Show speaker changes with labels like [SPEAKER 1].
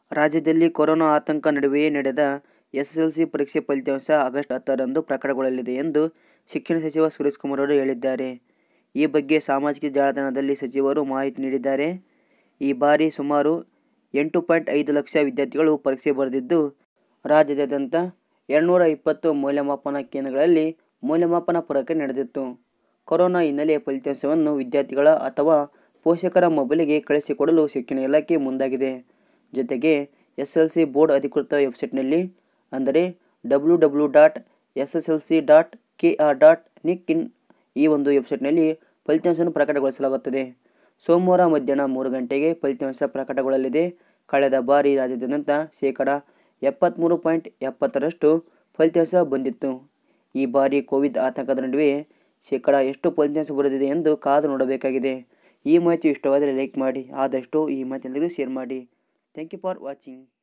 [SPEAKER 1] ರಾಜ್ಯದಲ್ಲಿ ಕೊರೋನಾ ಆತಂಕ ನಡುವೆಯೇ ನಡೆದ ಎಸ್ಎಸ್ಎಲ್ಸಿ ಪರೀಕ್ಷೆ ಫಲಿತಾಂಶ ಆಗಸ್ಟ್ ಹತ್ತರಂದು ಪ್ರಕಟಗೊಳ್ಳಲಿದೆ ಎಂದು ಶಿಕ್ಷಣ ಸಚಿವ ಸುರೇಶಕುಮಾರ್ ಅವರು ಹೇಳಿದ್ದಾರೆ. ಈ ಬಗ್ಗೆ ಸಾಮಾಜಿಕ ಜಾಲತಾಣದಲ್ಲಿ ಸಚಿವರು ಮಾಹಿತಿ ನೀಡಿದ್ದಾರೆ. ಈ ಬಾರಿ ಸುಮಾರು ಎಂಟು ಪಾಯಿಂಟ್ ಐದು ಲಕ್ಷ ವಿದ್ಯಾರ್ಥಿಗಳು ಪರೀಕ್ಷೆ ಬರೆದಿದ್ದು, ರಾಜ್ಯಾದ್ಯಂತ ಎರಡ್ನೂರ ಇಪ್ಪತ್ತು ಮೌಲ್ಯಮಾಪನ ಕೇಂದ್ರಗಳಲ್ಲಿ ಮೌಲ್ಯಮಾಪನ ಪ್ರಕ್ರಿಯೆ ನಡೆದಿತ್ತು. ಕೊರೋನಾ ಹಿನ್ನೆಲೆ ಫಲಿತಾಂಶವನ್ನು ವಿದ್ಯಾರ್ಥಿಗಳ ಅಥವಾ ಪೋಷಕರ ಮೊಬೈಲಿಗೆ ಕಳುಹಿಸಿಕೊಡಲು ಶಿಕ್ಷಣ ಇಲಾಖೆ ಮುಂದಾಗಿದೆ. ಜೊತೆಗೆ ಎಸ್ಎಸ್ಎಲ್ಸಿ ಬೋರ್ಡ್ ಅಧಿಕೃತ ವೆಬ್ಸೈಟ್ನಲ್ಲಿ ಅಂದರೆ W W dot SSLC dot KR dot nic in ಈ ಒಂದು ವೆಬ್ಸೈಟ್ನಲ್ಲಿ ಫಲಿತಾಂಶವನ್ನು ಪ್ರಕಟಗೊಳಿಸಲಾಗುತ್ತದೆ. ಸೋಮವಾರ ಮಧ್ಯಾಹ್ನ ಮೂರು ಗಂಟೆಗೆ ಫಲಿತಾಂಶ ಪ್ರಕಟಗೊಳ್ಳಲಿದೆ. ಕಳೆದ ಬಾರಿ ರಾಜ್ಯಾದ್ಯಂತ ಶೇಕಡಾ ಎಪ್ಪತ್ಮೂರು ಪಾಯಿಂಟ್ ಎಪ್ಪತ್ತರಷ್ಟು ಫಲಿತಾಂಶ ಬಂದಿತ್ತು. ಈ ಬಾರಿ ಕೋವಿಡ್ ಆತಂಕದ ನಡುವೆ ಶೇಕಡಾ ಎಷ್ಟು ಫಲಿತಾಂಶ ಬರುತ್ತದೆ ಎಂದು ಕಾದು ನೋಡಬೇಕಾಗಿದೆ. ಈ ಮಾಹಿತಿ ಇಷ್ಟವಾದರೆ ಲೈಕ್ ಮಾಡಿ. ಆದಷ್ಟು ಈ ಮಾಹಿತಿ ಎಲ್ಲರಿಗೂ ಶೇರ್ ಮಾಡಿ. Thank you for watching.